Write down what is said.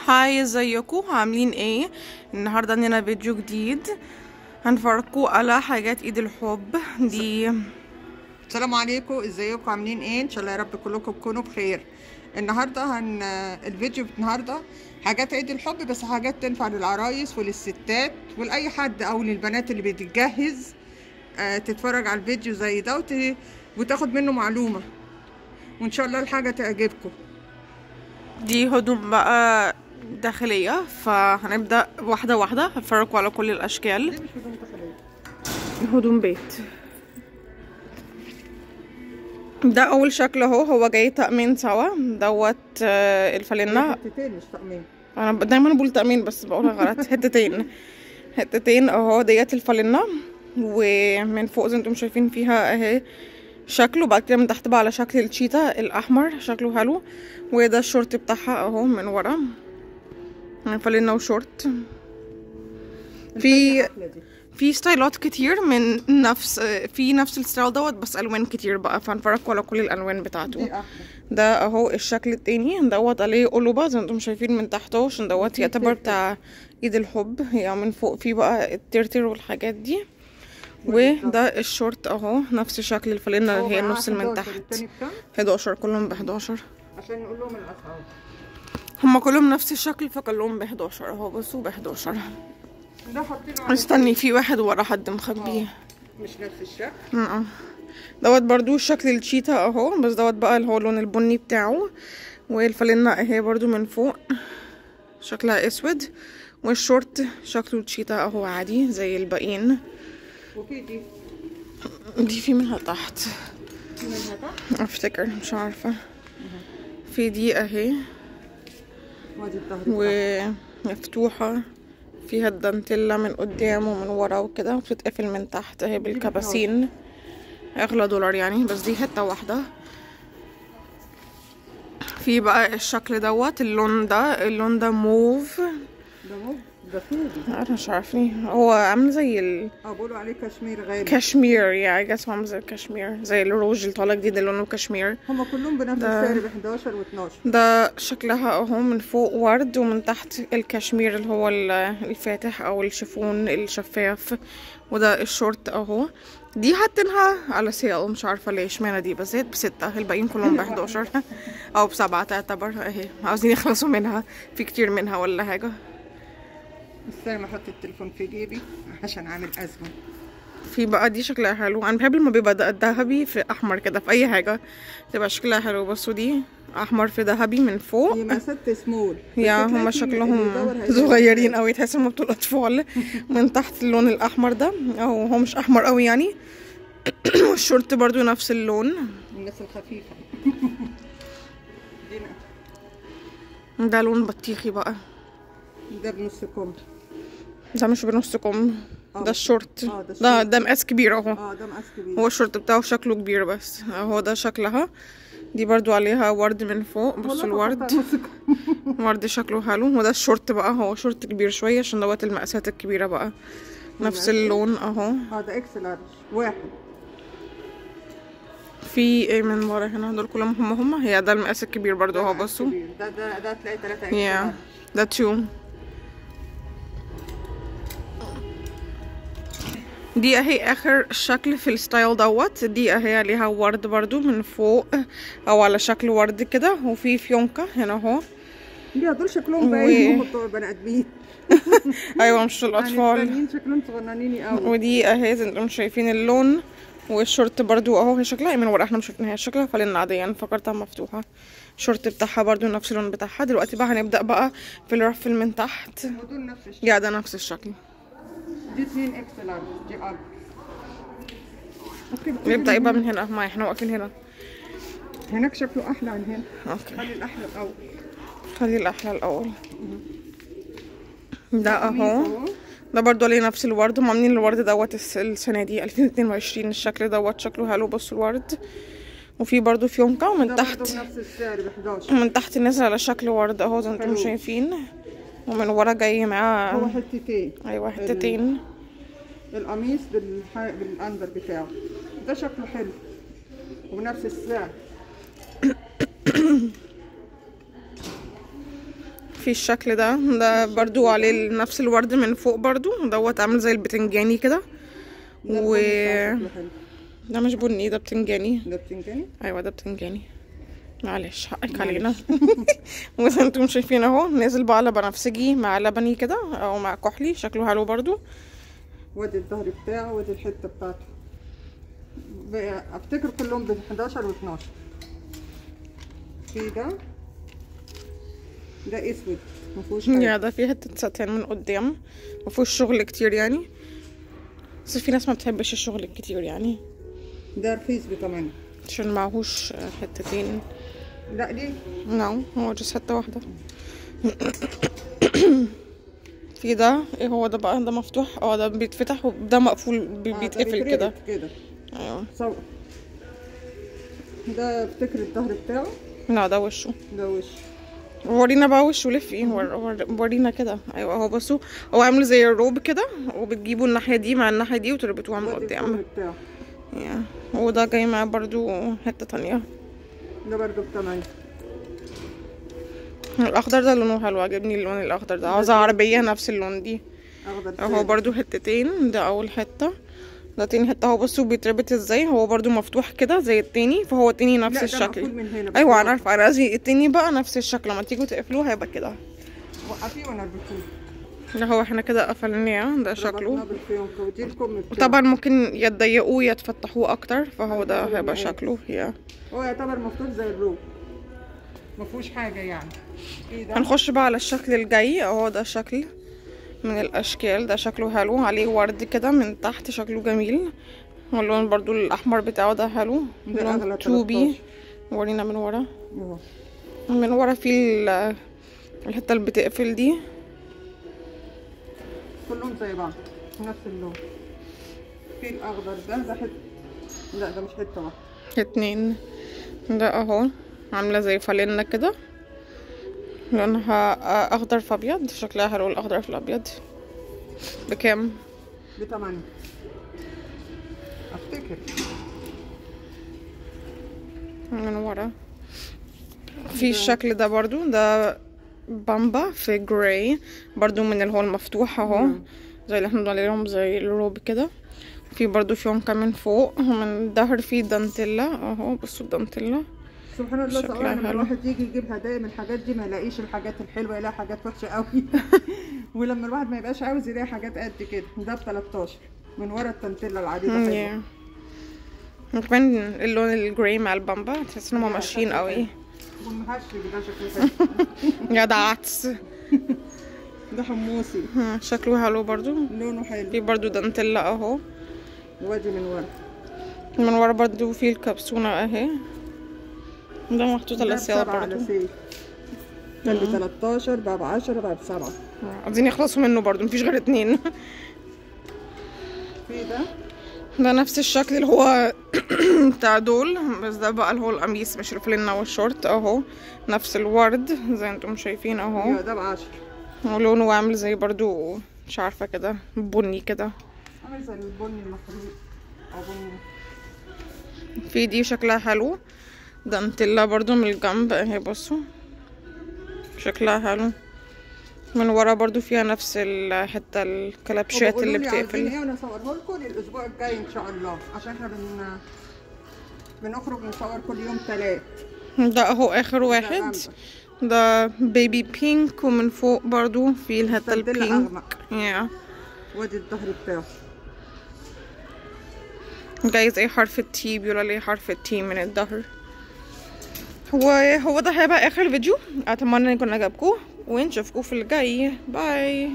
هاي ازيكم عاملين ايه النهارده عندنا فيديو جديد هنفرجكم على حاجات ايد الحب دي السلام عليكم ازيكم عاملين ايه ان شاء الله يا رب كلكم تكونوا بخير النهارده هن الفيديو النهارده حاجات عيد الحب بس حاجات تنفع للعرايس وللستات ولاي حد او للبنات اللي بتتجهز آه تتفرج على الفيديو زي ده وت... وتاخد منه معلومه وان شاء الله الحاجه تعجبكم دي هدوم بقى داخلية فهنبدأ واحدة واحدة هنفرجكم على كل الأشكال دي مش هدوم داخليه هدوم بيت ده أول شكل اهو هو جاي تأمين سوا دوت آه، الفالينا حتتين مش طقمين انا ب- دايما بقول تأمين بس بقولها غلط حتتين حتتين اهو ديت الفالينا ومن فوق زي انتم شايفين فيها اهي شكله بعد كده من تحت بقى على شكل الشيتا الاحمر شكله حلو وده الشورت بتاعها اهو من ورا فالينا وشورت في الأحلى دي. في ستايلات كتير من نفس في نفس الستايل دوت بس الوان كتير بقى فهنفرجكم على كل الالوان بتاعته دي احلى ده اهو الشكل التاني دوت عليه قلوبة زي ما انتم شايفين من تحت اهو عشان دوت يعتبر بتاع ايد الحب هي من فوق فيه بقى الترتر والحاجات دي وده الشورت اهو نفس شكل الفانلة هو اللي هي معاه نص من 11 تحت التاني بكام 11 كلهم ب 11 عشان نقول لهم الاسعار هما كلهم نفس الشكل فكلهم ب 11 اهو بصوا ب 11 ده حاطينه على استني في واحد ورا حد مخبيه مش نفس الشكل م-م. دوت برضو شكل الشيتا اهو بس دوت بقى اللي هو اللون البني بتاعه والفالينا اهي برضو من فوق شكلها اسود والشورت شكله الشيتا اهو عادي زي الباقيين وفي دي دي في منها تحت في منها تحت افتكر مش عارفة في دي اهي وادي الظهر ومفتوحة فيها الدانتيلا من قدام ومن ورا وكده وبتتقفل من تحت اهي بالكباسين اغلى دولار يعني بس دي حتة واحدة في بقى الشكل دوت اللون ده اللون ده موف ده مو ده سودي انا مش عارفني هو عامل زي ال اه بيقولوا عليه كشمير غالي كشمير يعني جاس عامل زي الكشمير زي الروج اللي طالع جديد اللي لونه كشمير هما كلهم بنفس ده- السعر ب 11 و12 ده شكلها اهو من فوق ورد ومن تحت الكشمير اللي هو ال- الفاتح او الشيفون الشفاف وده الشورت اهو دي حاطينها على سيل مش عارفه ليه اشمعنى دي بس زيت بستة الباقيين كلهم ب 11 او بسبعة تعتبر اهي عاوزين يخلصوا منها في كتير منها ولا حاجه بس انا احط التليفون في جيبي عشان عامل ازمه في بقى دي شكلها حلو انا بحب لما بيبقى ده- ذهبي في احمر كده في اي حاجه تبقى شكلها حلو بصوا دي احمر في ذهبي من فوق هي مقاسات سمول يا بس هما تلاقي شكلهم اللي يدور هيلاقي صغيرين قوي تحس انهم بتوع الاطفال من تحت اللون الاحمر ده او هو مش احمر قوي يعني والشورت برضو نفس اللون الناس الخفيفه دي ده لون بطيخي بقى ده بنص كم ده مش بنص كم آه. ده الشورت آه، ده ده الشورت. ده مقاس كبير اهو اه ده مقاس كبير هو الشورت بتاعه شكله كبير بس اهو ده شكلها دي برضو عليها ورد من فوق بصوا والله الورد بحطها نص كم. ورد شكله حلو وده الشورت بقى هو شورت كبير شوية عشان دوت المقاسات الكبيرة بقى نفس اللون اهو اه ده اكس لارج واحد في ايه من ورا هنا دول كلهم هم هم هي ده المقاس الكبير برضو اهو مقاس بصوا كبير. ده ده ده تلاقي 3 اكس يا لارج. ده تو دي اهي اخر شكل في الستايل دوت دي اهي عليها ورد برضو من فوق او على شكل ورد كده وفي فيونكة هنا اهو دي دول شكلهم و- باين هم بتوع بني ادمين ايوه مش يعني الاطفال التانيين شكلهم صغننين قوي ودي اهي زي ما انتم شايفين اللون والشورت برضو اهو هي شكلها إيه من ورا احنا مش شايفينها هي شكلها فلين عادية انا فكرتها مفتوحة الشورت بتاعها برضو نفس اللون بتاعها دلوقتي بقى هنبدأ بقى في الرفل من تحت ودول نفس الشكل يا ده نفس الشكل دي 2 اكس لارج دي اب اوكي بتيجي نبدأ بقى من هنا ما احنا واقفين هنا هناك شكله احلى عن هنا اوكي خلي الاحلى الاول خلي الأحلى الأول ده قميص اهو أهو. ده برضو عليه نفس الورد هم عاملين الورد دوت الس- السنة دي 2022 الشكل دوت شكله حلو بصوا الورد وفي برضو فيونكة ومن ده تحت برضه بنفس السعر ب 11 ومن تحت نزل على شكل ورد اهو زي ما انتم حلو. شايفين ومن ورا جاي هو معاه حتتين ايوه حتتين القميص بالح... بالاندر بتاعه ده شكله حلو وبنفس السعر في الشكل ده ده برضو عليه نفس الورد من فوق برضو دوت عامل زي البتنجاني كده ده و البني بتاعه شكله حلو. ده مش بني ده بتنجاني ده بتنجاني ايوه ده بتنجاني معلش حقك علينا وزي ما انتم شايفين اهو نازل بقى على بنفسجي مع لبني كده او مع كحلي شكله حلو برضو وادي الظهر بتاعه وادي الحته بتاعته ب- افتكر كلهم ب 11 و 12 في ده ده اسود مفيهوش يا حاجه ده في حتة ساتين من قدام مفيهوش شغل كتير يعني بس في ناس ما بتحبش الشغل الكتير يعني ده رخيص ب 8 عشان معهوش حتتين لا دي نو هو جس حتة واحدة في ده ايه هو ده بقى ده مفتوح اه ده بيتفتح وده مقفول بي- آه، ده بيتقفل كده بيتربط كده ايوه صور ده افتكر الظهر بتاعه لا ده وشه ده وش ورينا بقى وشه لفي ور- ور- ورينا كده ايوه هو بصوا هو عامل زي الروب كده وبتجيبوا الناحية دي مع الناحية دي وتربطوها من وادي قدام الظهر بتاعه يا. وده جاي معاه برضو حتة تانية ده برضه ب 8 الأخضر ده لونه حلو عجبني اللون الأخضر ده عاوزة عربية نفس اللون دي اخضر اهو سادة. برضو حتتين ده أول حتة ده تاني حتة اهو بصوا بيتربط ازاي هو برضو مفتوح كده زي التاني فهو التاني لا نفس ده الشكل مقفول من هنا بس ايوه هو- انا عارفة انا قصدي التاني بقى نفس الشكل لما تيجوا تقفلوه هيبقى كده وقفيه وانا اربطيه ده هو احنا كده قفلناه ده شكله ربطناه بالفيونكة ودي الكم بتاعه طبعا ممكن يتضيقوه يتفتحوه اكتر فهو ده هيبقى شكله يا هو يعتبر مفتوح زي الروب مفهوش حاجة يعني في ده هنخش بقى على الشكل الجاي اهو ده شكل من الاشكال ده شكله حلو عليه ورد كده من تحت شكله جميل واللون برضو الاحمر بتاعه ده حلو ده لون أغلى توبي 13. ورينا من ورا اهو من ورا في ال- الحته اللي بتقفل دي كلهم زي بعض نفس اللون في الاخضر ده ده حته لا ده مش حته واحده اتنين ده اهو عامله زي فالينا كده لونها اخضر في ابيض شكلها حلو الاخضر في الابيض بكام بثمانية افتكر من ورا في الشكل ده برضو ده بامبا في جراي برضو من اللي هو المفتوح اهو نعم. زي اللي احنا بنقول عليهم زي الروب كده في برضو فيهم كمان فوق ومن الظهر في دانتيلا اهو بصوا الدانتيلا سبحان الله شكلها سواء لما حلو. الواحد يجي يجيب هدايا من الحاجات دي ما يلاقيش الحاجات الحلوه يلاقي حاجات وحشه قوي ولما الواحد ما يبقاش عاوز يلاقي حاجات قد كده ده ب 13 من ورا التنتيلا العاديه مم، حلوة. yeah. وكمان اللون الجراي مع البامبا تحس انهم ماشيين قوي والمهشج ده شكله حلو يا ده عدس ده حموسي ها، شكله حلو برضو لونه حلو في برضو دانتيلا اهو وادي من ورا من ورا برضو في الكبسونة اهي ده محطوط على ده السيارة بسبعة على برضو سيف كان ب 13 بقى ب 10 بقى ب 7 عايزين يخلصوا منه برضو مفيش غير اتنين في ده ده نفس الشكل اللي هو بتاع دول بس ده بقى اللي هو القميص مش الفلينة والشورت اهو نفس الورد زي ما انتم شايفين اهو ايوه ده ب 10 ولونه عامل زي برضو مش عارفة كده بني كده عامل زي البني المحروق او بني في دي شكلها حلو دانتيلا برضو من الجنب اهي بصوا شكلها حلو من ورا برضو فيها نفس الحتة الكلبشات اللي وبقولوا لي عايزين بتقفل ايه وانا اصوره لكم الاسبوع الجاي ان شاء الله عشان احنا بن بنخرج نصور كل يوم تلات ده اهو اخر ده واحد أغمق. ده بيبي بينك ومن فوق برضو في الحتة الدلة البينك أغمق. يا وادي الظهر بتاعه جاي زي حرف التي بيقول عليه حرف التي من الظهر هو هو ده هيبقى اخر الفيديو اتمنى يكون عجبكم ونشوفكم في الجاي باي